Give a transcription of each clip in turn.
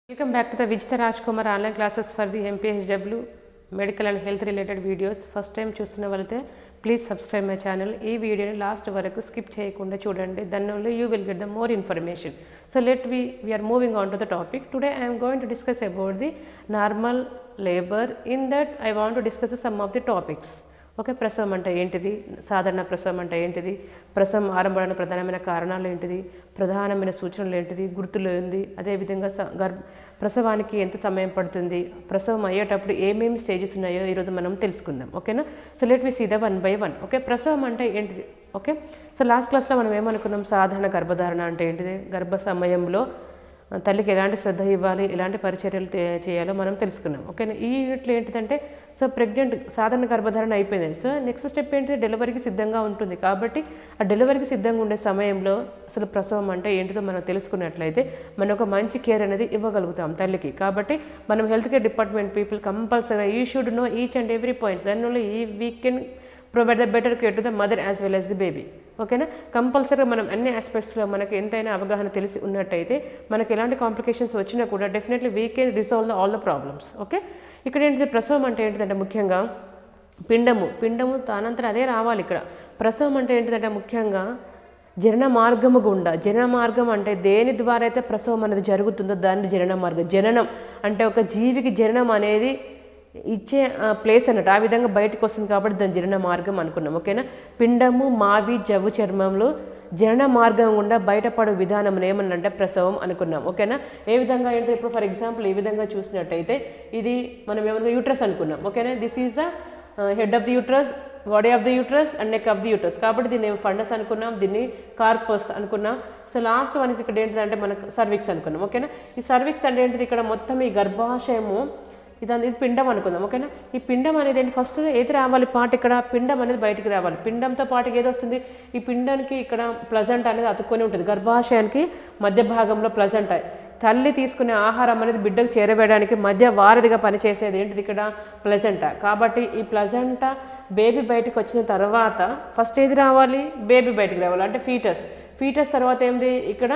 Welcome back to the Vijita Rajkumar online classes for the MPHW medical and health related videos first time చూస్తున్న వాళ్ళైతే please subscribe my channel ఈ వీడియోని last వరకు skip చేయకుండా చూడండి దాని వల్ల you will get the more information so let we we're moving on to the topic today I'm going to discuss about the normal labour in that I want to discuss some of the topics okay ప్రసవం అంటే ఏంటిది సాధారణ ప్రసవం అంటే ఏంటిది ప్రసవం ఆరంభమైన ప్రధానమైన కారణాలు ఏంటిది ప్రధానమైన సూచనలు ఏంటిది గుర్తులు ఏంది అదేవిధంగా స- గర్భ ప్రసవానికి ఎంత సమయం పడుతుంది ప్రసవం అయ్యేటప్పుడు ఏమేమి స్టేజెస్ ఉన్నాయో ఈరోజు మనం తెలుసుకుందాం ఓకేనా so let we see the one by one okay ప్రసవం అంటే ఏంటిది ఓకే సో లాస్ట్ క్లాస్లో మనం ఏమనుకున్నాం సాధారణ గర్భధారణ అంటే ఏంటిది గర్భ సమయంలో ఆ, తల్లికి ఎలాంటి శ్రద్ధ ఇవ్వాలి ఎలాంటి పరిచర్యలు తే- చేయాలో మనం తెలుసుకున్నాం ఓకేనా ఈ యూనిట్లో ఏంటిదంటే సో ప్రెగ్నెంట్ సాధారణ గర్భధారణ అయిపోయింది సో నెక్స్ట్ స్టెప్ ఏంటి డెలివరీకి సిద్ధంగా ఉంటుంది కాబట్టి ఆ డెలివరీకి సిద్ధంగా ఉండే సమయంలో అసలు ప్రసవం అంటే ఏంటిదో మనం తెలుసుకున్నట్లయితే మనం ఒక మంచి కేర్ అనేది ఇవ్వగలుగుతాం తల్లికి కాబట్టి మనం health care department people compulsory you should know each and every points దానివల్ల ఈ we can provide the better care to the mother as well as the baby ఓకేనా కంపల్సరీగా మనం అన్ని ఆస్పెక్ట్స్లో మనకి ఎంతైనా అవగాహన తెలిసి ఉన్నట్టయితే మనకి ఎలాంటి కాంప్లికేషన్స్ వచ్చినా కూడా definitely we can resolve the all the problems okay ఇక్కడ ఏంటిది ప్రసవం అంటే ఏంటిదంటే ముఖ్యంగా పిండము పిండము తానంతరం అదే రావాలి ఇక్కడ ప్రసవం అంటే ఏంటిదంటే ముఖ్యంగా జనన మార్గము గుండా జనన మార్గం అంటే దేని ద్వారా అయితే ప్రసవం అనేది జరుగుతుందో దాన్ని జనన మార్గం జననం అంటే ఒక జీవికి జననం అనేది ఇచ్చే ప్లేస్ అన్నట్టు ఆ విధంగా బయటకు వస్తుంది కాబట్టి దాని జనన మార్గం అనుకున్నాం ఓకేనా పిండము మావి జవ్వు చర్మంలో జనన మార్గం గుండా బయటపడే విధానం ఏమన్నంటే ప్రసవం అనుకున్నాం ఓకేనా ఏ విధంగా ఏంటంటే ఇప్పుడు ఫర్ ఎగ్జాంపుల్ ఈ విధంగా చూసినట్టయితే ఇది మనం ఏమన్నా యూట్రస్ అనుకున్నాం ఓకేనా this is the head of the uterus body of the uterus and neck of the uterus కాబట్టి దీన్ని ఫండస్ అనుకున్నాం దీన్ని కార్పస్ అనుకున్నాం సో లాస్ట్ వన్ ఇస్ ఇక్కడ ఏంటిదంటే మనకు సర్విక్స్ అనుకున్నాం ఓకేనా ఈ సర్విక్స్ అంటే ఏంటిది ఇక్కడ మొత్తం ఈ గర్భాశయము ఇదంతా ఇది పిండం అనుకుందాం ఓకేనా ఈ పిండం అనేది ఏంటి ఫస్ట్ ఏది రావాలి పాట ఇక్కడ పిండం అనేది బయటికి రావాలి పిండంతో పాటుకి ఏది వస్తుంది ఈ పిండానికి ఇక్కడ ప్లజెంట్ అనేది అతుక్కొని ఉంటుంది గర్భాశయానికి మధ్య భాగంలో ప్లజెంట్ తల్లి తీసుకునే ఆహారం అనేది బిడ్డకు చేరవేయడానికి మధ్య వారధిగా పనిచేసేది ఏంటిది ఇక్కడ ప్లజెంటా కాబట్టి ఈ ప్లజెంటా బేబీ బయటకు వచ్చిన తర్వాత ఫస్ట్ ఏది రావాలి బేబీ బయటికి రావాలి అంటే ఫీటస్ ఫీటస్ తర్వాత ఏంది ఇక్కడ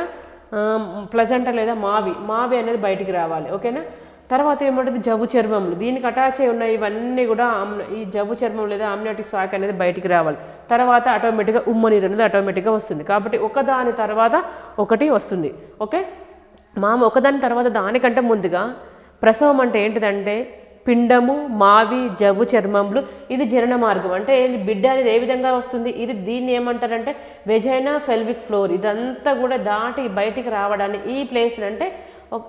ప్లజెంటా లేదా మావి మావి అనేది బయటికి రావాలి ఓకేనా తర్వాత ఏమంటుంది జవ్వు చర్మములు దీనికి అటాచ్ అయి ఉన్న ఇవన్నీ కూడా ఆమ్న- ఈ జవ్వు చర్మం లేదా ఆమ్నియాటిక్ సాక్ అనేది బయటికి రావాలి తర్వాత ఆటోమేటిక్గా ఉమ్మనీరు అనేది ఆటోమేటిక్గా వస్తుంది కాబట్టి ఒకదాని తర్వాత ఒకటి వస్తుంది ఓకే మామ ఒకదాని తర్వాత దానికంటే ముందుగా ప్రసవం అంటే ఏంటిదంటే పిండము మావి జవ్వు చర్మములు ఇది జనన మార్గం అంటే ఇది బిడ్డ అనేది ఏ విధంగా వస్తుంది ఇది దీన్ని ఏమంటారంటే వెజైనా ఫెల్విక్ ఫ్లోర్ ఇదంతా కూడా దాటి బయటికి రావడాన్ని ఈ ప్లేస్ అంటే ఒక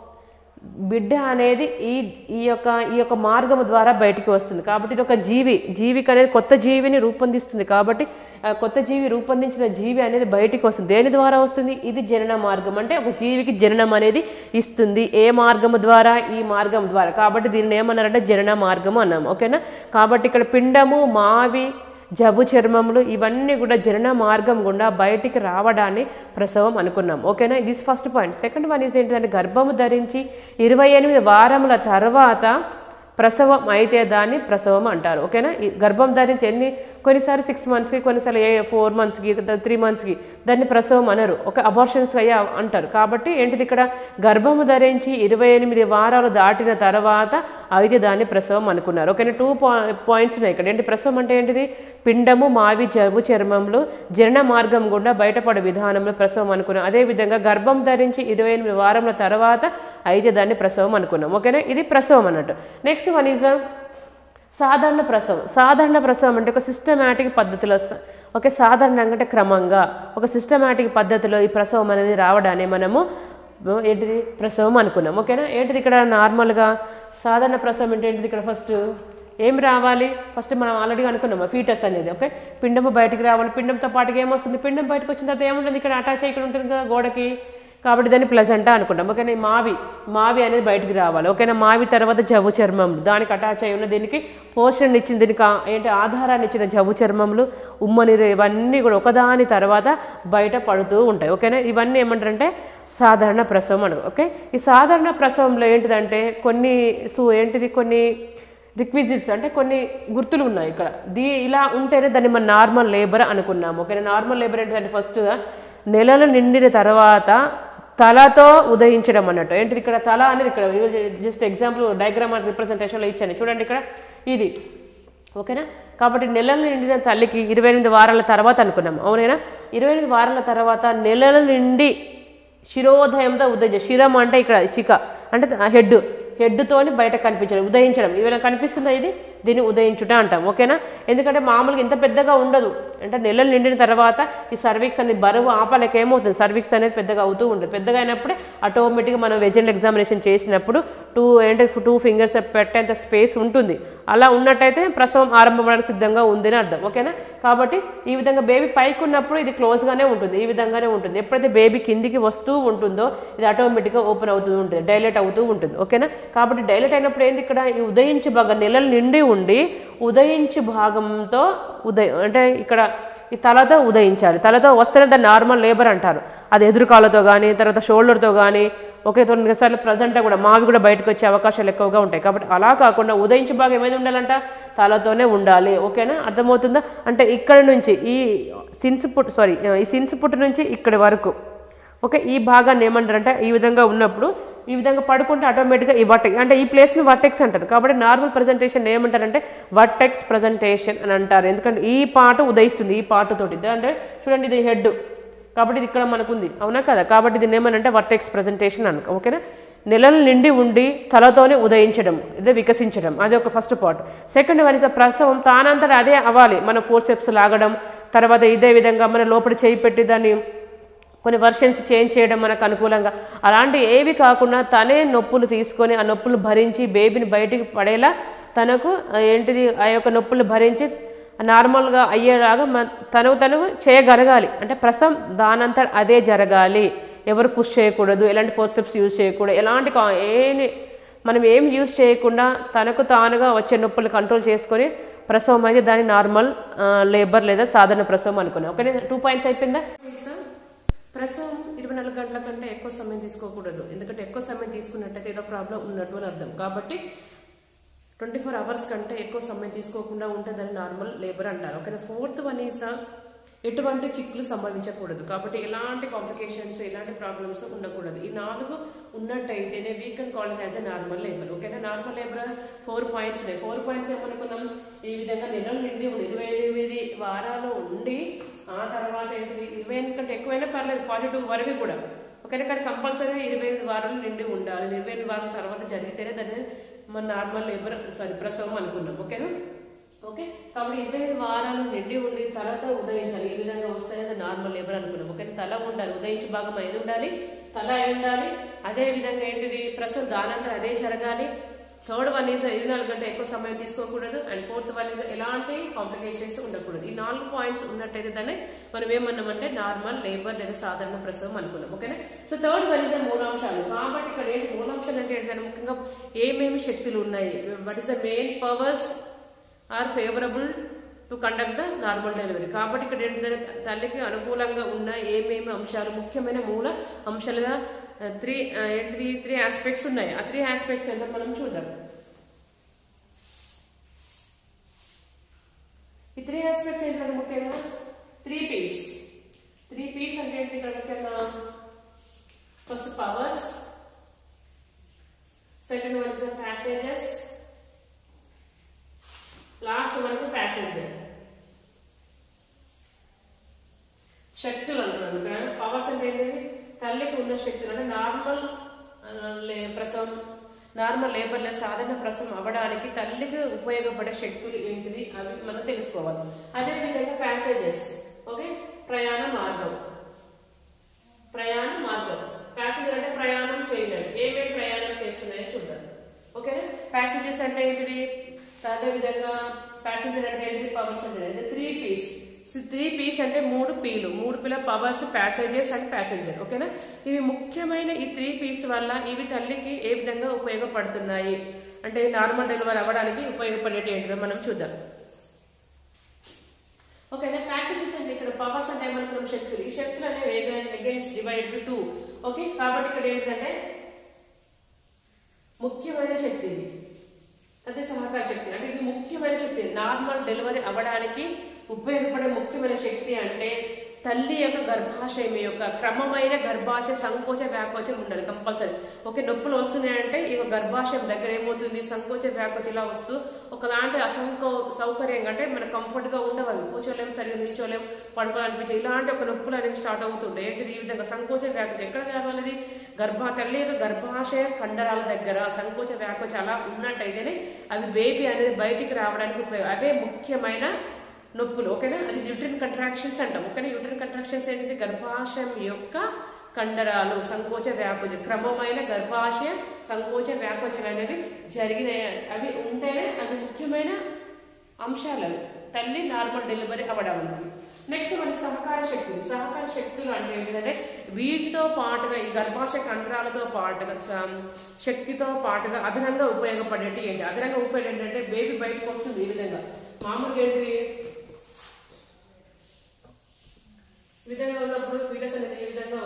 బిడ్డ అనేది ఈ ఈ యొక్క ఈ యొక్క మార్గం ద్వారా బయటికి వస్తుంది కాబట్టి ఇది ఒక జీవి జీవికి అనేది కొత్త జీవిని రూపొందిస్తుంది కాబట్టి ఆ కొత్త జీవి రూపొందించిన జీవి అనేది బయటికి వస్తుంది దేని ద్వారా వస్తుంది ఇది జనన మార్గం అంటే ఒక జీవికి జననం అనేది ఇస్తుంది ఏ మార్గము ద్వారా ఈ మార్గం ద్వారా కాబట్టి దీన్ని ఏమన్నారంటే జనన మార్గము అన్నాము ఓకేనా కాబట్టి ఇక్కడ పిండము మావి జవ్వు చర్మములు ఇవన్నీ కూడా జనన మార్గం గుండా బయటికి రావడాన్ని ప్రసవం అనుకున్నాం ఓకేనా ఇది first point second one is ఏంటంటే గర్భము ధరించి ఇరవై ఎనిమిది వారముల తర్వాత ప్రసవం అయితే దాన్ని ప్రసవం అంటారు ఓకేనా ఈ గర్భం ధరించి ఎన్ని కొన్నిసార్లు సిక్స్ మంత్స్కి కొన్నిసార్లు ఏ ఫోర్ మంత్స్కి త్రీ మంత్స్కి దాన్ని ప్రసవం అనరు ఒక అబార్షన్స్ అయ్యా అంటారు కాబట్టి ఏంటిది ఇక్కడ గర్భము ధరించి ఇరవై ఎనిమిది వారాలు దాటిన తర్వాత అయితే దాన్ని ప్రసవం అనుకున్నారు ఓకేనా టూ పాయింట్స్ ఉన్నాయి ఇక్కడ ఏంటి ప్రసవం అంటే ఏంటిది పిండము మావి జవ్వు చర్మంలో జనన మార్గం గుండా బయటపడే విధానంలో ప్రసవం అనుకున్నాం అదేవిధంగా గర్భం ధరించి ఇరవై ఎనిమిది వారముల తర్వాత అయితే దాన్ని ప్రసవం అనుకున్నాం ఓకేనా ఇది ప్రసవం అన్నట్టు నెక్స్ట్ వన్ ఈజ్ సాధారణ ప్రసవం సాధారణ ప్రసవం అంటే ఒక సిస్టమేటిక్ పద్ధతిలో స- ఓకే సాధారణంగా అంటే క్రమంగా ఒక సిస్టమేటిక్ పద్ధతిలో ఈ ప్రసవం అనేది రావడాన్ని మనము ఆ, ఏంటిది ప్రసవం అనుకున్నాం ఓకేనా ఏంటిది ఇక్కడ నార్మల్గా సాధారణ ప్రసవం అంటే ఏంటిది ఇక్కడ ఫస్ట్ ఏం రావాలి ఫస్ట్ మనం ఆల్రెడీ అనుకున్నాము ఫీటస్ అనేది ఓకే పిండము బయటికి రావాలి పిండంతో పాటుగా ఏమొస్తుంది పిండం బయటకు వచ్చిన తర్వాత ఏముంటుంది ఇక్కడ అటాచ్ అయ్యి ఇక్కడ ఉంటుంది కదా గోడకి కాబట్టి దాన్ని ప్లజెంటా అనుకుంటాం ఓకేనా ఈ మావి మావి అనేది బయటికి రావాలి ఓకేనా మావి తర్వాత జవ్వు చర్మం దానికి అటాచ్ అయి ఉన్న దీనికి పోషణ ఇచ్చిన దీనికి ఆ- ఏంటి ఆధారాన్ని ఇచ్చిన జవ్వు చర్మములు ఉమ్మనీరు ఇవన్నీ కూడా ఒకదాని తర్వాత బయట పడుతూ ఉంటాయి ఓకేనా ఇవన్నీ ఏమంటారంటే సాధారణ ప్రసవం అను ఓకే ఈ సాధారణ ప్రసవంలో ఏంటిదంటే కొన్ని సు ఏంటిది కొన్ని రిక్విజిట్స్ అంటే కొన్ని గుర్తులు ఉన్నాయి ఇక్కడ దీ ఇలా ఉంటేనే దాన్ని మనం నార్మల్ లేబర్ అనుకున్నాము ఓకే నార్మల్ లేబర్ ఏంటంటే ఫస్ట్ నెలలు నిండిన తర్వాత తలతో ఉదయించడం అన్నట్టు ఏంటి ఇక్కడ తల అనేది ఇక్కడ జస్ట్ ఎగ్జాంపుల్ డయాగ్రామ్ రిప్రజెంటేషన్లో ఇచ్చాను చూడండి ఇక్కడ ఇది ఓకేనా కాబట్టి నెలలు నిండిన తల్లికి ఇరవై ఎనిమిది వారాల తర్వాత అనుకున్నాం అవునేనా ఇరవై ఎనిమిది వారాల తర్వాత నెలల నిండి శిరోదయంతో ఉదయించ శిరం అంటే ఇక్కడ చిక అంటే హెడ్ హెడ్తోని బయట కనిపించడం ఉదయించడం ఇవైనా కనిపిస్తుందా ఇది దీన్ని ఉదయించుట అంటాం ఓకేనా ఎందుకంటే మామూలుగా ఇంత పెద్దగా ఉండదు అంటే నెలలు నిండిన తర్వాత ఈ సర్వీక్స్ అనేది బరువు ఆపలేక ఏమవుతుంది సర్వీక్స్ అనేది పెద్దగా అవుతూ ఉంటుంది పెద్దగా అయినప్పుడే ఆటోమేటిక్గా మనం వెజనల్ ఎగ్జామినేషన్ చేసినప్పుడు టూ ఏంటంటే టూ ఫింగర్స్ పెట్టేంత స్పేస్ ఉంటుంది అలా ఉన్నట్టయితే ప్రసవం ఆరంభమవడానికి సిద్ధంగా ఉందని అర్థం ఓకేనా కాబట్టి ఈ విధంగా బేబీ పైకి ఉన్నప్పుడు ఇది క్లోజ్గానే ఉంటుంది ఈ విధంగానే ఉంటుంది ఎప్పుడైతే బేబీ కిందికి వస్తూ ఉంటుందో ఇది ఆటోమేటిక్గా ఓపెన్ అవుతూ ఉంటుంది డైలెట్ అవుతూ ఉంటుంది ఓకేనా కాబట్టి డైలెట్ అయినప్పుడు ఏంది ఇక్కడ ఈ ఉదయించి భాగం నెలలు నిండి ఉండి ఉదయించి భాగంతో ఉదయం అంటే ఇక్కడ ఈ తలతో ఉదయించాలి తలతో వస్తేనే దాన్ని నార్మల్ లేబర్ అంటారు అది ఎదురుకాలతో కానీ తర్వాత షోల్డర్తో కానీ ఒకే కొన్నిసార్లు ప్రజెంట్గా కూడా మావి కూడా బయటకు వచ్చే అవకాశాలు ఎక్కువగా ఉంటాయి కాబట్టి అలా కాకుండా ఉదయించి భాగం ఏమైంది ఉండాలంట తలతోనే ఉండాలి ఓకేనా అర్థమవుతుందా అంటే ఇక్కడ నుంచి ఈ సిన్స్ పుట్ సారీ ఈ సిన్స్ పుట్టు నుంచి ఇక్కడి వరకు ఓకే ఈ భాగాన్ని ఏమంటారంటే ఈ విధంగా ఉన్నప్పుడు ఈ విధంగా పడుకుంటే ఆటోమేటిక్గా ఈ వర్టెక్ అంటే ఈ ప్లేస్ని వర్టెక్స్ అంటారు కాబట్టి నార్మల్ ప్రజెంటేషన్ ఏమంటారంటే వర్టెక్స్ ప్రజెంటేషన్ అని అంటారు ఎందుకంటే ఈ పాట ఉదయిస్తుంది ఈ పాటతోటి అంటే చూడండి ఇది హెడ్ కాబట్టి ఇది ఇక్కడ మనకు ఉంది అవునా కదా కాబట్టి దీన్ని ఏమనంటే వర్టెక్స్ ప్రజెంటేషన్ అను ఓకేనా నెలల నిండి ఉండి తలతోనే ఉదయించడం ఇదే వికసించడం అది ఒక first part second one is ప్రసవం తానంతట అదే అవ్వాలి మన ఫోర్ స్టెప్స్ లాగడం తర్వాత ఇదే విధంగా మన లోపల చేయి పెట్టి దాన్ని కొన్ని వర్షన్స్ చేంజ్ చేయడం మనకు అనుకూలంగా అలాంటి ఏవి కాకుండా తనే నొప్పులు తీసుకొని ఆ నొప్పులు భరించి బేబీని బయటికి పడేలా తనకు ఆ, ఏంటిది ఆ యొక్క నొప్పులు భరించి నార్మల్గా అయ్యేలాగా మ తను తను చేయగలగాలి అంటే ప్రసవం దానంతా అదే జరగాలి ఎవరు పుష్ చేయకూడదు ఎలాంటి ఫోర్ స్టెప్స్ యూజ్ చేయకూడదు ఎలాంటి కా- ఏమి మనం ఏం యూజ్ చేయకుండా తనకు తానుగా వచ్చే నొప్పులు కంట్రోల్ చేసుకొని ప్రసవం అయితే దాని నార్మల్ లేబర్ లేదా సాధారణ ప్రసవం అనుకున్నాం ఓకే టూ పాయింట్స్ అయిపోయిందా ప్రసవం ఇరవై నాలుగు గంటల కంటే ఎక్కువ సమయం తీసుకోకూడదు ఎందుకంటే ఎక్కువ సమయం తీసుకున్నట్టయితే ఏదో ప్రాబ్లం ఉన్నట్టు అని అర్థం కాబట్టి ట్వంటీ ఫోర్ అవర్స్ కంటే ఎక్కువ సమయం తీసుకోకుండా ఉంటే దాన్ని నార్మల్ లేబర్ అంటారు ఓకేనా ఫోర్త్ వన్ ఈజ్ ద ఎటువంటి చిక్కులు సంభవించకూడదు కాబట్టి ఎలాంటి కాంప్లికేషన్స్ ఎలాంటి ప్రాబ్లమ్స్ ఉండకూడదు ఈ నాలుగు ఉన్నట్టయితేనే we can call has a normal labour ఓకేనా normal labour four points four points ఏమనుకున్నాం ఈ విధంగా నెలలు నిండి ఉండి ఇరవై ఎనిమిది వారాలు ఉండి ఆ తర్వాత ఏంటిది ఇరవై ఎనిమిది కంటే ఎక్కువైనా పర్లేదు ఫార్టీ టూ వరకు కూడా ఓకేనా కానీ కంపల్సరీ ఇరవై ఎనిమిది వారాలు నిండి ఉండాలి ఇరవై ఎనిమిది వారాల తర్వాత జరిగితేనే దాన్ని మన నార్మల్ లేబర్ సారీ ప్రసవం అనుకున్నాం ఓకేనా ఓకే కాబట్టి ఇరవై ఎనిమిది వారాలు నిండి ఉండి తర్వాత ఉదయించాలి ఈ విధంగా వస్తేనే అది నార్మల్ లేబర్ అనుకున్నాం ఓకే తల ఉండాలి ఉదయించి భాగం ఐదు ఉండాలి తల అయి ఉండాలి అదే విధంగా ఏంటిది ప్రసవం దానంతరం అదే జరగాలి థర్డ్ వన్ ఈజ్ ఇరవై నాలుగు గంటల ఎక్కువ సమయం తీసుకోకూడదు అండ్ ఫోర్త్ వన్ ఈజ్ ఎలాంటి కాంప్లికేషన్స్ ఉండకూడదు ఈ నాలుగు పాయింట్స్ ఉన్నట్టయితే దాన్ని మనం ఏమన్నామంటే నార్మల్ లేబర్ లేదా సాధారణ ప్రసవం అనుకున్నాం ఓకేనా సో థర్డ్ వన్ ఈజ్ మూలాంశాలు కాబట్టి ఇక్కడ ఏంటి మూలాంశాలు అంటే ఏంటంటే ముఖ్యంగా ఏమేమి శక్తులు ఉన్నాయి what is the main powers are favourable to conduct the normal delivery కాబట్టి ఇక్కడ ఏంటంటే తల్లికి అనుకూలంగా ఉన్న ఏమేమి అంశాలు ముఖ్యమైన మూల అంశాలుగా త్రీ ఏంటిది త్రీ ఆస్పెక్ట్స్ ఉన్నాయి ఆ త్రీ ఆస్పెక్ట్స్ ఏంటో మనం చూద్దాం ఈ త్రీ ఆస్పెక్ట్స్ ఏంటంటే ముఖ్యంగా త్రీ పీస్ త్రీ పీస్ అంటే ఏంటి ఇక్కడ ముఖ్యంగా first powers second one is passages last వరకు ప్యాసింజర్ శక్తులు అంటున్నాను ఇక్కడ పవర్స్ అంటే ఏంటిది తల్లికి ఉన్న శక్తులు అంటే నార్మల్ ప్రసవం నార్మల్ లేబర్ లేదా సాధారణ ప్రసవం అవ్వడానికి తల్లికి ఉపయోగపడే శక్తులు ఏంటిది అవి మనం తెలుసుకోవాలి అదే విధంగా ప్యాసేజెస్ ఓకే ప్రయాణ మార్గం ప్రయాణ మార్గం ప్యాసింజర్ అంటే ప్రయాణం చేయలేదు ఏమేమి ప్రయాణం చేస్తున్నాయో చూద్దాం ఓకేనా ప్యాసింజర్స్ అంటే ఏంటిది అదే విధంగా ప్యాసింజర్ అంటే ఏంటిది పవర్స్ అంటే ఏంటిది త్రీ పీస్ త్రీ పీస్ అంటే మూడు పీలు మూడు పిల్ల పవర్స్ ప్యాసేజెస్ అండ్ ప్యాసింజర్ ఓకేనా ఇవి ముఖ్యమైన ఈ త్రీ పీస్ వల్ల ఇవి తల్లికి ఏ విధంగా ఉపయోగపడుతున్నాయి అంటే నార్మల్ డెలివరీ అవ్వడానికి ఉపయోగపడేటి ఏంటిదో మనం చూద్దాం ఓకేనా ప్యాసేజెస్ అంటే ఇక్కడ పవర్స్ అంటే ఏమనుకున్నాం శక్తులు ఈ శక్తులు అనేవి అగైన్స్ డివైడ్ టూ ఓకే కాబట్టి ఇక్కడ ఏంటంటే ముఖ్యమైన శక్తి ఇది అదే సహకార శక్తి అంటే ఇది ముఖ్యమైన శక్తి నార్మల్ డెలివరీ అవ్వడానికి ఉపయోగపడే ముఖ్యమైన శక్తి అంటే తల్లి యొక్క గర్భాశయం యొక్క క్రమమైన గర్భాశయ సంకోచ వ్యాకోచం ఉండాలి కంపల్సరీ ఓకే నొప్పులు వస్తున్నాయంటే ఈ గర్భాశయం దగ్గర ఏమవుతుంది సంకోచ వ్యాకోచం ఇలా వస్తూ ఒకలాంటి అసంకో సౌకర్యంగా అంటే మన కంఫర్ట్ గా ఉండవాలి కూర్చోలేం సరిగ్గా నిల్చోలేం పడుకోవాలనిపించే ఇలాంటి ఒక నొప్పులు అనేవి స్టార్ట్ అవుతుంటాయి ఏంటిది ఈ విధంగా సంకోచ వ్యాకోచం ఎక్కడ కావాలి గర్భ తల్లి యొక్క గర్భాశయ కండరాల దగ్గర సంకోచ వ్యాకోచం అలా ఉన్నట్టయితేనే అవి బేబీ అనేది బయటికి రావడానికి ఉపయోగం అవే ముఖ్యమైన నొప్పులు ఓకేనా అది యూట్రిన్ కంట్రాక్షన్స్ అంటాం ఓకేనా యూట్రిన్ కంట్రాక్షన్స్ ఏంటిది గర్భాశయం యొక్క కండరాలు సంకోచ వ్యాకోచ క్రమమైన గర్భాశయ సంకోచ వ్యాకోచలు అనేవి జరిగినాయి అవి ఉంటేనే అవి ముఖ్యమైన అంశాలు అవి తల్లి నార్మల్ డెలివరీ అవ్వడానికి నెక్స్ట్ మన సహకార శక్తులు సహకార శక్తులు అంటే ఏంటంటే వీటితో పాటుగా ఈ గర్భాశయ కండరాలతో పాటుగా స- శక్తితో పాటుగా అదనంగా ఉపయోగపడేటి ఏంటి అదనంగా ఉపయోగం ఏంటంటే బేబీ బయటకు వస్తుంది ఈ విధంగా మామూలుగా ఏంటి ఈ విధంగా ఉన్నప్పుడు ఫీటస్ అనేది ఏ విధంగా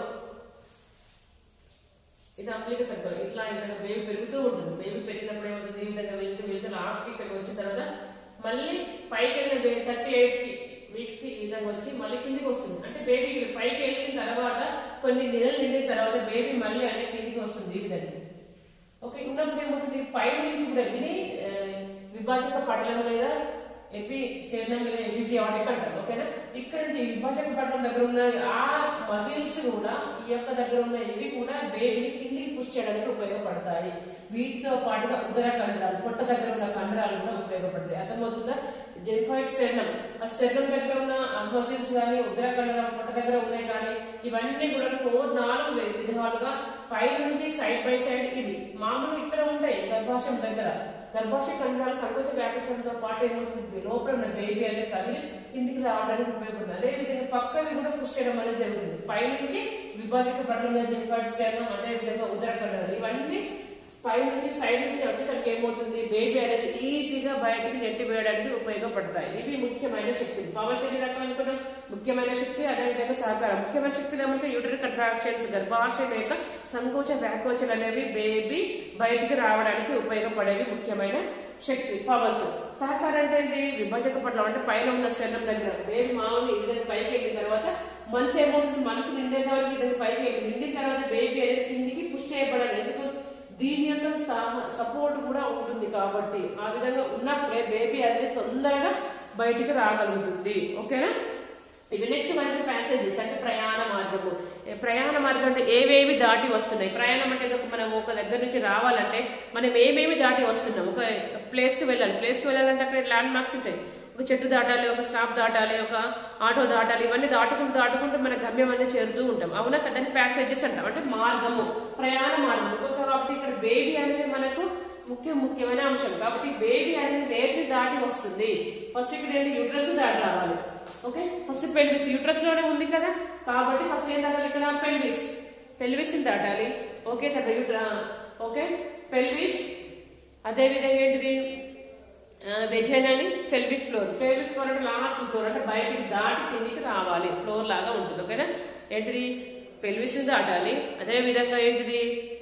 ఇది అంబ్లిక సర్కిల్ ఇట్లా ఈ విధంగా బేబీ పెరుగుతూ ఉంటుంది బేబీ పెరిగినప్పుడు ఏమవుతుంది ఈ విధంగా వెళ్తూ వెళ్తూ లాస్ట్ కి ఇక్కడికి వచ్చిన తర్వాత మళ్ళీ పైకి వెళ్ళిన థర్టీ ఎయిట్ కి వీక్స్ కి ఈ విధంగా వచ్చి మళ్ళీ కిందికి వస్తుంది అంటే బేబీ పైకి వెళ్ళిన తర్వాత కొన్ని నెలలు నిండిన తర్వాత బేబీ మళ్ళీ అనేది కిందికి వస్తుంది ఈ విధంగా ఓకే ఉన్నప్పుడు ఏమవుతుంది పై నుంచి కూడా విని ఆ, విభాజక పటలం లేదా ఎపి శరీరం మీద ఎపిజియాటిక్ అంటారు ఓకేనా ఇక్కడ నుంచి ఈ విభాజక పటలం దగ్గర ఉన్న ఆ మజిల్స్ కూడా ఈ యొక్క దగ్గర ఉన్న ఇవి కూడా బేబీని కిందికి పుష్ చేయడానికి ఉపయోగపడతాయి వీటితో పాటుగా ఉదర కండరాలు పొట్ట దగ్గర ఉన్న కండరాలు కూడా ఉపయోగపడతాయి అర్థమవుతుందా జెన్ఫైడ్ స్టెర్నం ఆ స్టెర్నం దగ్గర ఉన్న మజిల్స్ కానీ ఉదర కండరాలు పొట్ట దగ్గర ఉన్నాయి కానీ ఇవన్నీ కూడా ఫోర్ నాలుగు వే- విధాలుగా పై నుంచి సైడ్ బై సైడ్ ఇది మామూలు ఇక్కడ ఉంటాయి గర్భాశయం దగ్గర గర్భాశయ కండరాల సంకోచ వ్యాపించడంతో పాటు ఏమవుతుంది లోపల ఉన్న బేబీ అనేది కదిలి కిందికి రావడానికి ఉపయోగపడుతుంది అదే విధంగా పక్కవి కూడా పుష్ చేయడం అనేది జరుగుతుంది పై నుంచి విభాజక పట్ల జెన్ఫైడ్ స్టెర్నం అదే విధంగా ఉదర కండరాలు ఇవన్నీ పై నుంచి సైడ్ నుంచి వచ్చేసరికి ఏమవుతుంది బేబీ అనేది ఈజీగా బయటికి నెట్టి వేయడానికి ఉపయోగపడతాయి ఇవి ముఖ్యమైన శక్తులు పవర్ ఎన్ని రకాలు అనుకున్నాం ముఖ్యమైన శక్తి అదే విధంగా సహకారం ముఖ్యమైన శక్తులు ఏమంటే యూటరీ కంట్రాక్షన్స్ గర్భాశయం యొక్క సంకోచ వ్యాకోచలు అనేవి బేబీ బయటికి రావడానికి ఉపయోగపడేవి ముఖ్యమైన శక్తి పవర్స్ సహకారం అంటే ఏంటి విభజక పట్ల అంటే పైన ఉన్న శరీరం దగ్గర బేబీ మామూలు ఈ విధంగా పైకి వెళ్ళిన తర్వాత మనసు ఏమవుతుంది మనసు నిండేంత వరకు ఈ విధంగా పైకి వెళ్ళి నిండిన తర్వాత బేబీ అనేది కిందికి పుష్ చేయబడాలి ఎందుకు దీని యొక్క సపోర్ట్ కూడా ఉంటుంది కాబట్టి ఆ విధంగా ఉన్నప్పుడే బేబీ అనేది తొందరగా బయటికి రాగలుగుతుంది ఓకేనా ఇవి నెక్స్ట్ మనకి ప్యాసేజెస్ అంటే ప్రయాణ మార్గము ఏ ప్రయాణ మార్గం అంటే ఏవేవి దాటి వస్తున్నాయి ప్రయాణం అంటే ఒక మనం ఒక దగ్గర నుంచి రావాలంటే మనం ఏమేమి దాటి వస్తున్నాం ఒక ప్లేస్ కి వెళ్ళాలి ప్లేస్ కి వెళ్ళాలంటే అక్కడ ల్యాండ్ మార్క్స్ ఉంటాయి ఒక చెట్టు దాటాలి ఒక స్టాప్ దాటాలి ఒక ఆటో దాటాలి ఇవన్నీ దాటుకుంటూ దాటుకుంటూ మన గమ్యం అనేది చేరుతూ ఉంటాం అవునా కదా దాన్ని ప్యాసేజెస్ అంటాం అంటే మార్గము ప్రయాణ మార్గం ఇంకొక కాబట్టి ఇక్కడ బేబీ అనేది మనకు ముఖ్య ముఖ్యమైన అంశం కాబట్టి బేబీ అనేది వేటిని దాటి వస్తుంది ఫస్ట్ ఇక్కడ ఏంటి యూట్రస్ దాటి రావాలి ఓకే ఫస్ట్ పెల్విస్ యూట్రస్ లోనే ఉంది కదా కాబట్టి ఫస్ట్ ఏం దాటాలి ఇక్కడ పెల్విస్ పెల్విస్ దాటాలి ఓకే తర్వాత యూట్ర ఓకే పెల్విస్ అదే విధంగా ఏంటిది వెజైనాని ఫెల్విక్ ఫ్లోర్ ఫెల్విక్ ఫ్లోర్ అంటే లాస్ట్ ఫ్లోర్ అంటే బయటికి దాటి కిందికి రావాలి ఫ్లోర్ లాగా ఉంటుంది ఓకేనా ఏంటిది పెల్విస్ దాటాలి అదే విధంగా ఏంటిది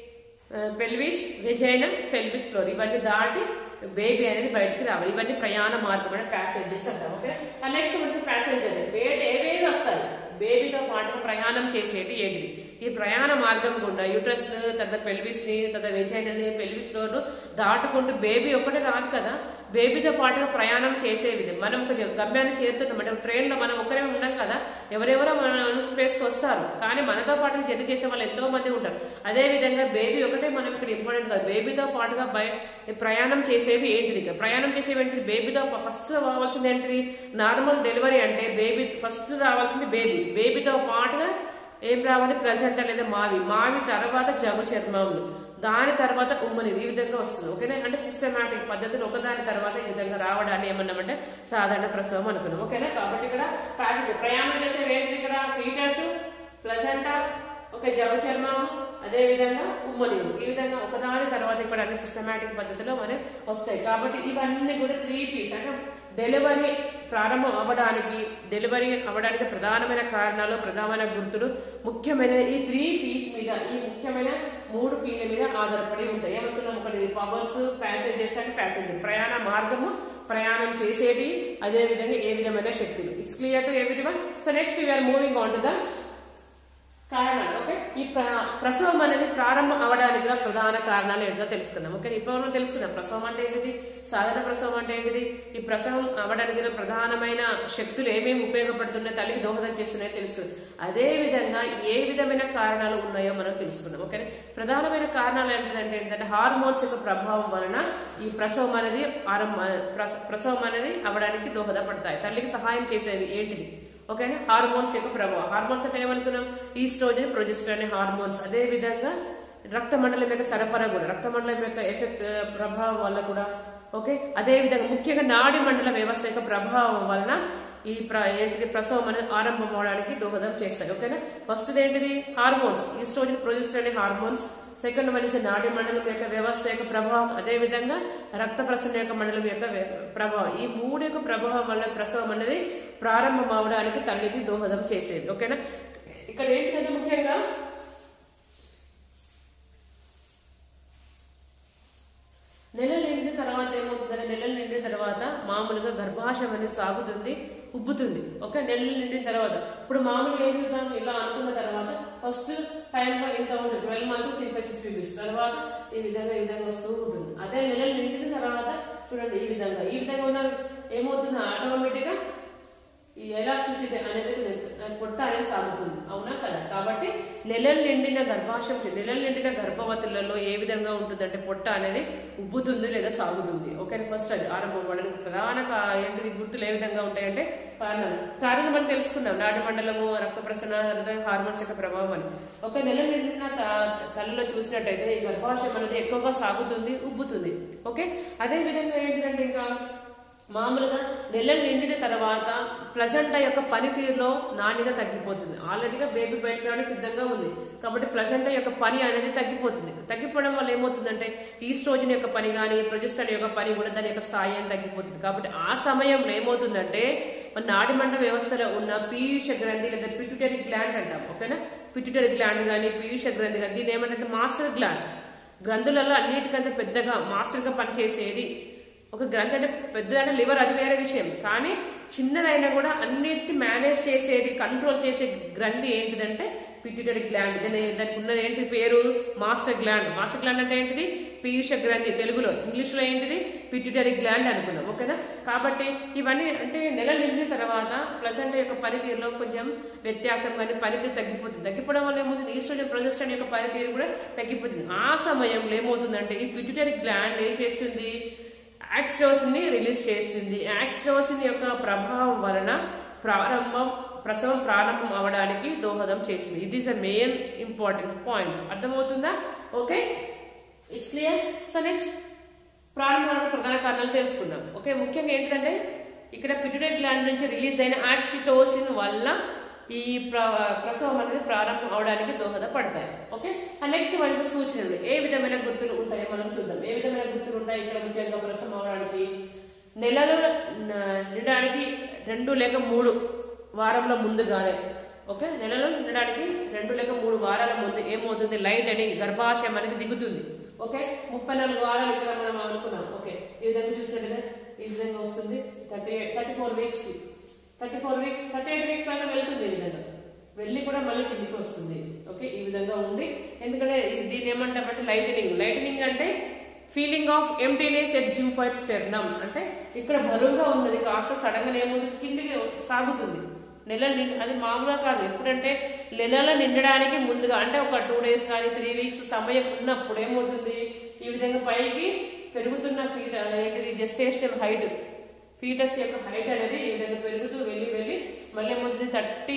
పెల్విస్ వెజైన ఫెల్విక్ ఫ్లోర్ ఇవన్నీ దాటి బేబీ అనేది బయటికి రావాలి ఇవన్నీ ప్రయాణ మార్గం అంటే ప్యాసేజెస్ అంటాం ఓకే నెక్స్ట్ వచ్చి ప్యాసేంజర్ వేటి ఏవేవి వస్తాయి బేబీతో పాటుగా ప్రయాణం చేసేటి ఏంటిది ఈ ప్రయాణ మార్గం గుండా యూట్రస్ తర్వాత పెల్విస్ ని తర్వాత వెజైనని పెల్విక్ ఫ్లోర్ దాటుకుంటూ బేబీ ఒక్కటే రాదు కదా బేబీతో పాటుగా ప్రయాణం చేసేవి మనం ఒక జ- గమ్యాన్ని చేరుతున్నాం అంటే ట్రైన్ లో మనం ఒక్కరే ఉండం కదా ఎవరెవరో మన ప్లేస్కి వస్తారు కానీ మనతో పాటుగా జర్నీ చేసే వాళ్ళు ఎంతో మంది ఉంటారు అదే విధంగా బేబీ ఒకటే మనం ఇక్కడ ఇంపార్టెంట్ కాదు బేబీతో పాటుగా బయ ప్రయాణం చేసేవి ఏంటిది ఇక ప్రయాణం చేసేవి ఏంటిది బేబీతో ఫస్ట్ రావాల్సింది ఏంటిది నార్మల్ డెలివరీ అంటే బేబీ ఫస్ట్ రావాల్సింది బేబీ బేబీతో పాటుగా ఏం రావాలి ప్రెసెంట్ అనేది మావి మావి తర్వాత జగు చర్మములు దాని తర్వాత ఉమ్మని ఈ విధంగా వస్తుంది ఓకేనా అంటే సిస్టమాటిక్ పద్ధతిలో ఒకదాని తర్వాత ఈ విధంగా రావడాన్ని ఏమన్నామంటే సాధారణ ప్రసవం అనుకున్నాం ఓకేనా కాబట్టి ఇక్కడ ప్యాసింజర్ ప్రయాణం చేసే ఏంటి ఇక్కడ ఫీటర్స్ ప్లసెంటా ఒక జవ చర్మం అదే విధంగా ఉమ్మనీరు ఈ విధంగా ఒకదాని తర్వాత ఇక్కడ అన్ని సిస్టమాటిక్ పద్ధతిలో మనకి వస్తాయి కాబట్టి ఇవన్నీ కూడా త్రీ పీస్ అంటే డెలివరీ ప్రారంభం అవ్వడానికి డెలివరీ అవ్వడానికి ప్రధానమైన కారణాలు ప్రధానమైన గుర్తులు ముఖ్యమైన ఈ త్రీ పీస్ మీద ఈ ముఖ్యమైన మూడు పీల మీద ఆధారపడి ఉంటాయి ఏమనుకున్నాం ఒకటి పవర్స్ ప్యాసేజెస్ అండ్ ప్యాసేజర్ ప్రయాణ మార్గము ప్రయాణం చేసేటి అదే విధంగా ఏ విధమైన శక్తులు it's clear to everyone so next we're moving on to the కారణాలు ఓకే ఈ ప్ర- ప్రసవం అనేది ప్రారంభం అవడానికి గల ప్రధాన కారణాలు ఏంటో తెలుసుకుందాం ఓకే ఇప్పుడు మనం తెలుసుకుందాం ప్రసవం అంటే ఏంటిది సాధారణ ప్రసవం అంటే ఏంటిది ఈ ప్రసవం అవడానికి గల ప్రధానమైన శక్తులు ఏమేమి ఉపయోగపడుతున్నాయి తల్లికి దోహదం చేస్తున్నాయో తెలుసుకుందాం అదే విధంగా ఏ విధమైన కారణాలు ఉన్నాయో మనం తెలుసుకుందాం ఓకే ప్రధానమైన కారణాలు ఏంటంటే ఏంటంటే హార్మోన్స్ యొక్క ప్రభావం వలన ఈ ప్రసవం అనేది ఆరంభ ప్రస- ప్రసవం అనేది అవడానికి దోహదపడతాయి తల్లికి సహాయం చేసేవి ఏంటిది ఓకేనా హార్మోన్స్ యొక్క ప్రభావం హార్మోన్స్ అంటే ఏమనుకున్నాం ఈస్ట్రోజన్ ప్రొజెస్టర్ అనే హార్మోన్స్ అదే విధంగా రక్త మండలం యొక్క సరఫరా కూడా రక్త మండలం యొక్క ఎఫెక్ట్ ప్రభావం వల్ల కూడా ఓకే అదే విధంగా ముఖ్యంగా నాడి మండల వ్యవస్థ యొక్క ప్రభావం వలన ఈ ప్ర ఏంటిది ప్రసవం అనేది ఆరంభం అవడానికి దోహదం చేస్తాయి ఓకేనా ఫస్ట్ ఏంటిది హార్మోన్స్ ఈస్ట్రోజన్ ప్రొజెస్టర్ అనే హార్మోన్స్ సెకండ్ వన్ ఇస్ నాడి మండలం యొక్క వ్యవస్థ యొక్క ప్రభావం అదే విధంగా రక్త ప్రసరణ యొక్క మండలం యొక్క వ్య- ప్రభావం ఈ మూడు యొక్క ప్రభావం వల్ల ప్రసవం అనేది ప్రారంభం అవడానికి తల్లికి దోహదం చేసేది ఓకేనా ఇక్కడ ఏంటంటే ముఖ్యంగా నెలలు నిండిన తర్వాత ఏమవుతుందంటే నెలలు నిండిన తర్వాత మామూలుగా గర్భాశయం అనేది సాగుతుంది ఉబ్బుతుంది ఓకే నెలలు నిండిన తర్వాత ఇప్పుడు మామూలుగా ఏం చూద్దాం ఇలా అనుకున్న తర్వాత ఫస్ట్ టైం ఇంత ఉంటుంది ట్వెల్వ్ మంత్స్ సింపసిస్ పీపీస్ తర్వాత ఈ విధంగా ఈ విధంగా వస్తూ ఉంటుంది అదే నెలలు నిండిన తర్వాత చూడండి ఈ విధంగా ఈ విధంగా ఉన్న ఏమవుతుంది ఆటోమేటిక్గా ఈ ఎలాస్టిసిటీ అనేది పొట్ట అనేది సాగుతుంది అవునా కదా కాబట్టి నెలలు నిండిన గర్భాశయం నెలలు నిండిన గర్భవతులలో ఏ విధంగా ఉంటుందంటే పొట్ట అనేది ఉబ్బుతుంది లేదా సాగుతుంది ఓకే ఫస్ట్ అది ఆరంభం పడడానికి ప్రధాన కా- ఏంటిది గుర్తులు ఏ విధంగా ఉంటాయంటే కారణం కారణం అని తెలుసుకుందాం నాడి మండలము రక్త ప్రసరణ హృదయ హార్మోన్స్ యొక్క ప్రభావం అని ఒక నెల నిండిన త- తల్లిలో చూసినట్టయితే ఈ గర్భాశయం అనేది ఎక్కువగా సాగుతుంది ఉబ్బుతుంది ఓకే అదే విధంగా ఏంటంటే ఇంకా మామూలుగా నెలలు నిండిన తర్వాత ప్లజెంటా యొక్క పనితీరులో నాణ్యత తగ్గిపోతుంది ఆల్రెడీగా బేబీ బయటకు రావడానికి సిద్ధంగా ఉంది కాబట్టి ప్లజెంటా యొక్క పని అనేది తగ్గిపోతుంది తగ్గిపోవడం వల్ల ఏమవుతుందంటే ఈస్ట్రోజన్ యొక్క పని కానీ ప్రొజెస్టర్ యొక్క పని కూడా దాని యొక్క స్థాయి అని తగ్గిపోతుంది కాబట్టి ఆ సమయంలో ఏమవుతుందంటే మన నాడిమండ వ్యవస్థలో ఉన్న పీయూష గ్రంథి లేదా పిట్యూటరీ గ్లాండ్ అంటాం ఓకేనా పిట్యూటరీ గ్లాండ్ కానీ పీయూష గ్రంథి కానీ దీని ఏమంటే మాస్టర్ గ్లాండ్ గ్రంథులలో అన్నిటికంటే పెద్దగా మాస్టర్గా పనిచేసేది ఒక గ్రంథి అంటే పెద్దదంటే లివర్ అది వేరే విషయం కానీ చిన్నదైనా కూడా అన్నిటిని మేనేజ్ చేసేది కంట్రోల్ చేసే గ్రంథి ఏంటిదంటే పిట్యూటరీ గ్లాండ్ దాని దానికి ఉన్నది ఏంటి పేరు మాస్టర్ గ్లాండ్ మాస్టర్ గ్లాండ్ అంటే ఏంటిది పీయూష గ్రంథి తెలుగులో ఇంగ్లీష్లో ఏంటిది పిట్యూటరీ గ్లాండ్ అనుకున్నాం ఓకేనా కాబట్టి ఇవన్నీ అంటే నెల నిండిన తర్వాత ప్లసెంట్ యొక్క పనితీరులో కొంచెం వ్యత్యాసం కానీ పనితీరు తగ్గిపోతుంది తగ్గిపోవడం వల్ల ఏమవుతుంది ఈస్ట్రోజన్ ప్రొజెస్ట్రాన్ యొక్క పనితీరు కూడా తగ్గిపోతుంది ఆ సమయంలో ఏమవుతుందంటే ఈ పిట్యూటరీ గ్లాండ్ ఏం చేస్తుంది యాక్సిడోసిన్ ని రిలీజ్ చేస్తుంది యాక్సిడోసిన్ యొక్క ప్రభావం వలన ప్రారంభం ప్రసవం ప్రారంభం అవడానికి దోహదం చేసింది it is a main important point అర్థమవుతుందా okay it's clear so next ప్రారంభమైన ప్రధాన కారణాలు తెలుసుకుందాం ఓకే ముఖ్యంగా ఏంటంటే ఇక్కడ పిట్యూటరీ గ్లాండ్ నుంచి రిలీజ్ అయిన ఆక్సిటోసిన్ వల్ల ఈ ప్ర- ప్రసవం అనేది ప్రారంభం అవడానికి దోహదపడతాయి ఓకే నెక్స్ట్ వన్ ఇస్ సూచనలు ఏ విధమైన గుర్తులు ఉంటాయో మనం చూద్దాం ఏ విధమైన గుర్తులు ఉంటాయి ఇక్కడ ముఖ్యంగా ప్రసవం అవడానికి నెలలు న- నిండడానికి రెండు లేక మూడు వారంలో ముందుగానే ఓకే నెలలో నిండడానికి రెండు లేక మూడు వారాల ముందు ఏమవుతుంది లైట్ అని గర్భాశయం అనేది దిగుతుంది ఓకే ముప్పై నాలుగు వారాలు ఇక్కడ మనం అనుకున్నాం ఓకే ఈ విధంగా చూసినట్టుగా ఈ విధంగా వస్తుంది thirty thirty four weeks thirty four weeks thirty eight weeks దాకా వెళ్తుంది ఈ విధంగా వెళ్ళి కూడా మళ్ళీ కిందికి వస్తుంది ఓకే ఈ విధంగా ఉండి ఎందుకంటే ఇది- దీన్ని ఏమంటామంటే లైటనింగ్ లైటనింగ్ అంటే feeling of emptiness at xiphisternum అంటే ఇక్కడ బరువుగా ఉన్నది కాస్త సడన్ గా ఏముంది కిందికి సాగుతుంది నెల నిండి అది మామూలుగా కాదు ఎప్పుడంటే నెలల నిండడానికి ముందుగా అంటే ఒక టూ డేస్ కానీ త్రీ వీక్స్ సమయం ఉన్నప్పుడు ఏమవుతుంది ఈ విధంగా పైకి పెరుగుతున్న ఫీట్ ఏంటిది జెస్టేషనల్ హైట్ ఫీటస్ యొక్క హైట్ అనేది ఈ విధంగా పెరుగుతూ వెళ్ళి వెళ్ళి మళ్ళీ ఏమవుతుంది thirty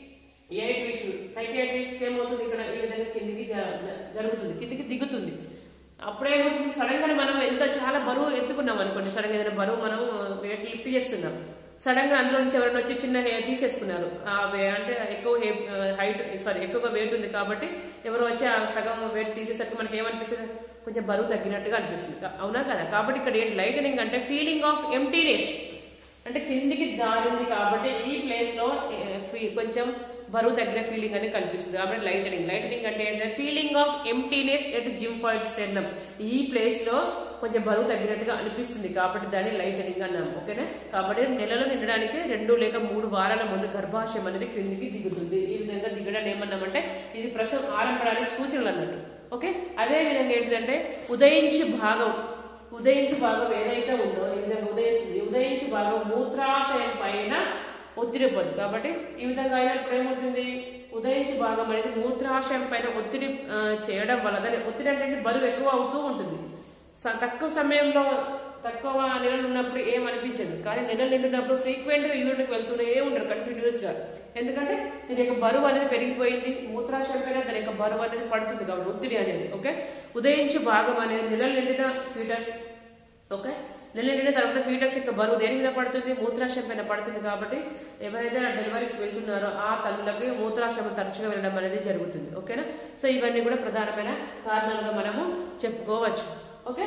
eight weeks thirty eight weeks ఏమవుతుంది ఇక్కడ ఈ విధంగా కిందికి జ- జరుగుతుంది కిందికి దిగుతుంది అప్పుడేమవుతుంది సడన్ గా మనం ఎంత చాలా బరువు ఎత్తుకున్నాం అనుకోండి సడన్ గా ఏదైనా బరువు మనం వెయిట్ లిఫ్ట్ చేస్తున్నాం సడన్ గా అందులో నుంచి ఎవరైనా వచ్చి చిన్న హెయిర్ తీసేసుకున్నారు ఆ వే- అంటే ఎక్కువ హైట్ సారీ ఎక్కువగా వెయిట్ ఉంది కాబట్టి ఎవరు వచ్చి ఆ సగం వెయిట్ తీసేసరికి మనకి ఏమనిపిస్తుంది కొంచెం బరువు తగ్గినట్టుగా అనిపిస్తుంది అవునా కదా కాబట్టి ఇక్కడ ఏంటి లైటనింగ్ అంటే ఫీలింగ్ ఆఫ్ ఎంటీనెస్ అంటే కిందికి దారింది కాబట్టి ఈ ప్లేస్ లో ఏ, ఫీ- కొంచెం బరువు తగ్గిన ఫీలింగ్ అనేది కనిపిస్తుంది కాబట్టి లైటనింగ్ లైటనింగ్ అంటే ఏంటంటే feeling of emptiness at xiphoid sternum ఈ ప్లేస్ లో కొంచెం బరువు తగ్గినట్టుగా అనిపిస్తుంది కాబట్టి దాన్ని లైటనింగ్ అన్నాము ఓకేనా కాబట్టి నెలలో నిండడానికి రెండు లేక మూడు వారాల ముందు గర్భాశయం అనేది క్రిందికి దిగుతుంది ఈ విధంగా దిగడాన్ని ఏమన్నామంటే ఇది ప్రసవం ఆరంభడానికి సూచనలు అన్నట్టు ఓకే అదే విధంగా ఏంటంటే ఉదయించి భాగం ఉదయించి భాగం ఏదైతే ఉందో ఈ విధంగా ఉదయిస్తుంది ఉదయించి భాగం మూత్రాశయం పైన ఒత్తిడి పొంది కాబట్టి ఈ విధంగా అయినప్పుడు ఏమవుతుంది ఉదయించి భాగం అనేది మూత్రాశయం పైన ఒత్తిడి ఆ, చేయడం వల్ల దాని ఒత్తిడి అంటే బరువు ఎక్కువ అవుతూ ఉంటుంది స- తక్కువ సమయంలో తక్కువ నెలలు ఉన్నప్పుడు ఏం అనిపించదు కానీ నెలలు నిండినప్పుడు ఫ్రీక్వెంట్ గా యూరిన్కి వెళ్తూనే ఉంటారు కంటిన్యూస్ గా ఎందుకంటే దీని యొక్క బరువు అనేది పెరిగిపోయింది మూత్రాశయం పైన దాని యొక్క బరువు అనేది పడుతుంది కాబట్టి ఒత్తిడి అనేది ఓకే ఉదయించి భాగం అనేది నెలలు నిండిన ఫీటస్ ఓకే నెల నిండిన తర్వాత ఫీటస్ యొక్క బరువు దేని మీద పడుతుంది మూత్రాశయం పైన పడుతుంది కాబట్టి ఎవరైతే డెలివరీకి వెళ్తున్నారో ఆ తల్లులకి మూత్రాశయం తరచుగా వెళ్ళడం అనేది జరుగుతుంది ఓకేనా సో ఇవన్నీ కూడా ప్రధానమైన కారణాలుగా మనము చెప్పుకోవచ్చు ఓకే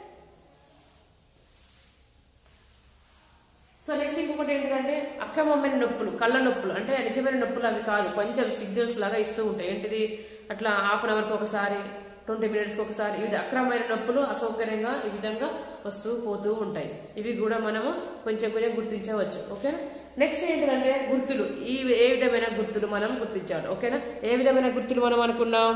సో నెక్స్ట్ ఇంకొకటి ఏంటంటే అక్రమమైన నొప్పులు కళ్ళ నొప్పులు అంటే నిజమైన నొప్పులు అవి కాదు కొంచెం సిగ్నల్స్ లాగా ఇస్తూ ఉంటాయి ఏంటిది అట్లా హాఫ్ అన్ అవర్కి ఒకసారి ట్వంటీ మినిట్స్కి ఒకసారి ఇది అక్రమమైన నొప్పులు అసౌకర్యంగా ఈ విధంగా వస్తూ పోతూ ఉంటాయి ఇవి కూడా మనము కొంచెం కొంచెం గుర్తించవచ్చు ఓకేనా నెక్స్ట్ ఏంటంటే గుర్తులు ఈ ఏ విధమైన గుర్తులు మనం గుర్తించాలి ఓకేనా ఏ విధమైన గుర్తులు మనం అనుకున్నాం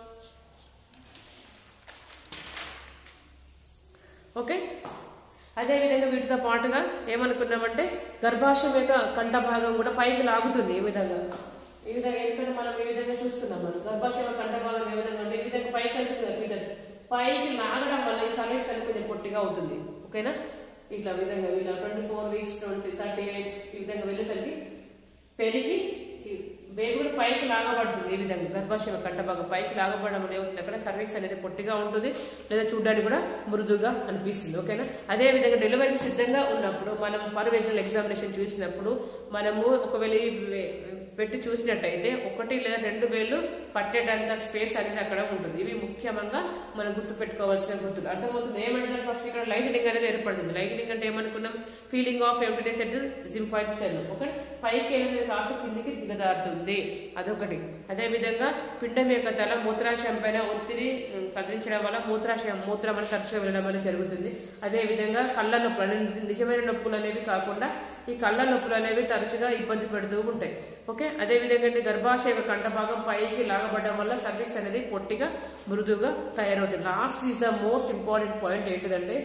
ఓకే అదేవిధంగా వీటితో పాటుగా ఏమనుకున్నామంటే గర్భాశయం యొక్క కంఠ భాగం కూడా పైకి లాగుతుంది ఈ విధంగా ఈ విధంగా ఎందుకంటే మనం ఈ విధంగా చూస్తున్నాం మనం గర్భాశయం యొక్క కంఠ భాగం ఏ విధంగా అంటే ఈ విధంగా పైకి వెళ్తుంది ఫీటస్ పైకి లాగడం వల్ల ఈ సర్వీస్ అనేది కొంచెం పొట్టిగా అవుతుంది ఓకేనా ఇట్లా విధంగా వీళ్ళ twenty four weeks twenty thirty eight ఈ విధంగా వెళ్ళేసరికి పెరిగి ఈ బేబీ కూడా పైకి లాగబడుతుంది ఈ విధంగా గర్భాశయం కంట భాగం పైకి లాగబడడం వల్ల ఏమవుతుంది అక్కడ సర్వీక్స్ అనేది పొట్టిగా ఉంటుంది లేదా చూడడానికి కూడా మృదుగా అనిపిస్తుంది ఓకేనా అదే విధంగా డెలివరీకి సిద్ధంగా ఉన్నప్పుడు మనం పర్వేషనల్ ఎగ్జామినేషన్ చూసినప్పుడు మనము ఒకవేళ ఈ వే- పెట్టి చూసినట్టయితే ఒకటి లేదా రెండు వేలు పట్టేటంత స్పేస్ అనేది అక్కడ ఉంటుంది ఇవి ముఖ్యంగా మనం గుర్తు పెట్టుకోవాల్సిన గుర్తులు అర్థమవుతుంది ఏమంటే ఫస్ట్ ఇక్కడ లైటనింగ్ అనేది ఏర్పడింది లైటనింగ్ అంటే ఏమనుకున్నాం feeling of emptiness at xiphoid cell okay పైకి వెళ్ళిన కాస్త కిందికి దిగదారుతుంది అదొకటి అదే విధంగా పిండం యొక్క తల మూత్రాశయం పైన ఒత్తిడి ఉమ్, కదిలించడం వల్ల మూత్రాశయం మూత్రం అనేది తరచుగా వెళ్ళడం అనేది జరుగుతుంది అదే విధంగా కళ్ళ నొప్పులు అంటే నిజమైన నొప్పులు అనేవి కాకుండా ఈ కళ్ళ నొప్పులు అనేవి తరచుగా ఇబ్బంది పెడుతూ ఉంటాయి ఓకే అదే విధంగా అంటే గర్భాశయ కంఠ భాగం పైకి లాగబడడం వల్ల సర్వీస్ అనేది పొట్టిగా మృదువుగా తయారవుతుంది last is the most important point ఏంటిదంటే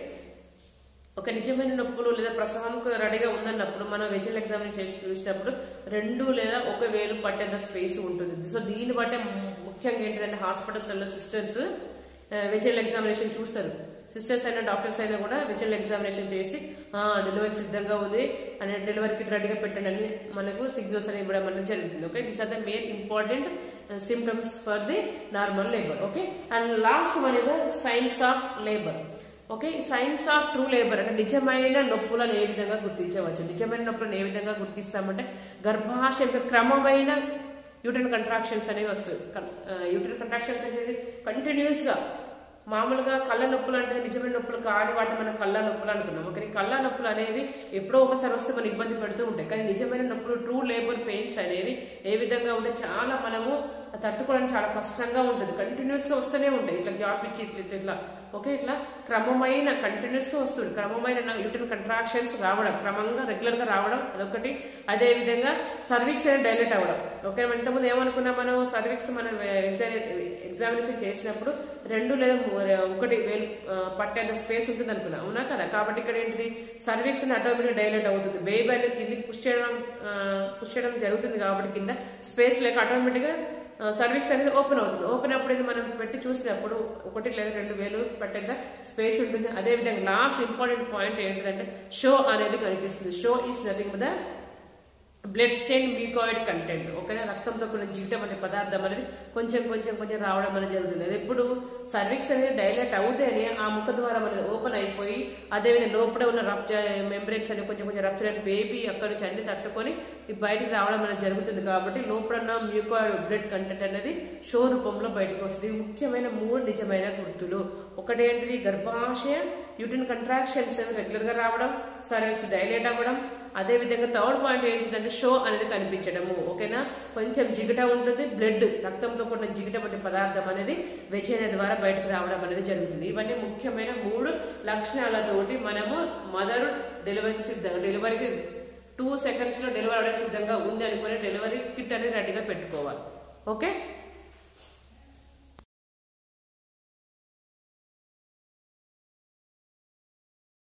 ఒక నిజమైన నొప్పులు లేదా ప్రసవానికి రెడీగా ఉందన్నప్పుడు మనం వెజల్ ఎగ్జామిన్ చేసి చూసినప్పుడు రెండు లేదా ఒక వేలు పట్టేంత స్పేస్ ఉంటుంది సో దీన్ని బట్టే ము- ముఖ్యంగా ఏంటంటే హాస్పిటల్స్లో సిస్టర్స్ వెజల్ ఎగ్జామినేషన్ చూస్తారు సిస్టర్స్ అయినా డాక్టర్స్ అయినా కూడా వెజల్ ఎగ్జామినేషన్ చేసి డెలివరీ సిద్ధంగా ఉంది అని డెలివరీకి రెడీగా పెట్టండి అని మనకు సిగ్నల్స్ అనేవి ఇవ్వడం అనేది జరుగుతుంది okay this are the main important symptoms for the normal labour okay and last one is signs of labour okay ఈ సైన్స్ ఆఫ్ ట్రూ లేబర్ అంటే నిజమైన నొప్పులను ఏ విధంగా గుర్తించవచ్చు నిజమైన నొప్పులను ఏ విధంగా గుర్తిస్తామంటే గర్భాశయం యొక్క క్రమమైన యూటన్ కంట్రాక్షన్స్ అనేవి వస్తాయి యూటన్ కంట్రాక్షన్స్ అనేది కంటిన్యూస్ గా మామూలుగా కళ్ళ నొప్పులు అంటే నిజమైన నొప్పులు కాని వాటి మనం కళ్ళ నొప్పులు అనుకున్నాం ఓకే కళ్ళ నొప్పులు అనేవి ఎప్పుడో ఒకసారి వస్తే మనం ఇబ్బంది పడుతూ ఉంటాయి కానీ నిజమైన నొప్పులు ట్రూ లేబర్ పెయిన్స్ అనేవి ఏ విధంగా ఉంటే చాలా మనము తట్టుకోవడానికి చాలా కష్టంగా ఉంటుంది కంటిన్యూస్ గా వస్తూనే ఉంటాయి ఇట్లా గ్యాప్ ఇచ్చి ఇట్లా ఇట్లా, ఇట్లా ఓకే ఇట్లా క్రమమైన కంటిన్యూస్ గా వస్తుంది క్రమమైన యూటిన్ కంట్రాక్షన్స్ రావడం క్రమంగా రెగ్యులర్ గా రావడం అదొకటి అదే విధంగా సర్వీక్స్ అనేది డైలెట్ అవ్వడం ఓకే ఇంతకుముందు ఏమనుకున్నాం మనం సర్వీక్స్ మనం ఎగ్జామినేషన్ చేసినప్పుడు రెండు లేదా మూ- ఒకటి వేలు ఆ, పట్టేంత స్పేస్ ఉంటుంది అనుకున్నాం అవునా కదా కాబట్టి ఇక్కడ ఏంటిది సర్వీక్స్ ఆటోమేటిక్ డైలెట్ అవుతుంది బేబీ అనేది కిందికి పుష్ చేయడం పుష్ చేయడం జరుగుతుంది కాబట్టి కింద స్పేస్ లేక ఆటోమేటిక్ గా సర్వీస్ అనేది ఓపెన్ అవుతుంది ఓపెన్ అప్పుడు ఇది మనం పెట్టి చూసినప్పుడు ఒకటి లేదా రెండు వేలు పట్టేంత స్పేస్ ఉంటుంది అదే విధంగా లాస్ట్ ఇంపార్టెంట్ పాయింట్ ఏంటంటే షో అనేది కనిపిస్తుంది show is nothing the blood stain mucoid content ఓకేనా రక్తంతో కూడిన జీవితం అనే పదార్థం అనేది కొంచెం కొంచెం కొంచెం రావడం అనేది జరుగుతుంది అది ఎప్పుడు సర్వీక్స్ అనేది డైలెట్ అవుతేనే ఆ ముఖ ద్వారం అనేది ఓపెన్ అయిపోయి అదేవిధంగా లోపల ఉన్న రప్చర్ మెంబ్రెన్స్ అనేది కొంచెం కొంచెం రప్చర్ అయిన బేబీ అక్కడ నుంచి అన్ని తట్టుకొని ఈ బయటికి రావడం అనేది జరుగుతుంది కాబట్టి లోపల ఉన్న మ్యూకాయిడ్ బ్లడ్ కంటెంట్ అనేది షో రూపంలో బయటకు వస్తుంది ఇవి ముఖ్యమైన మూడు నిజమైన గుర్తులు ఒకటేంటిది గర్భాశయ యూటిన్ కంట్రాక్షన్స్ రెగ్యులర్ గా రావడం సర్వీక్స్ డైలేట్ అవ్వడం అదే విధంగా థర్డ్ పాయింట్ ఏంటిదంటే షో అనేది కనిపించడము ఓకేనా కొంచెం జిగట ఉంటుంది బ్లడ్ రక్తంతో కూడిన జిగట వంటి పదార్థం అనేది వెజైన ద్వారా బయటకు రావడం అనేది జరుగుతుంది ఇవన్నీ ముఖ్యమైన మూడు లక్షణాలతోటి మనము మదర్ డెలివరీకి సిద్ధంగా డెలివరీకి టూ సెకండ్స్లో డెలివరీ అవడానికి సిద్ధంగా ఉంది అనుకుని డెలివరీ కిట్ అనేది రెడీగా పెట్టుకోవాలి ఓకే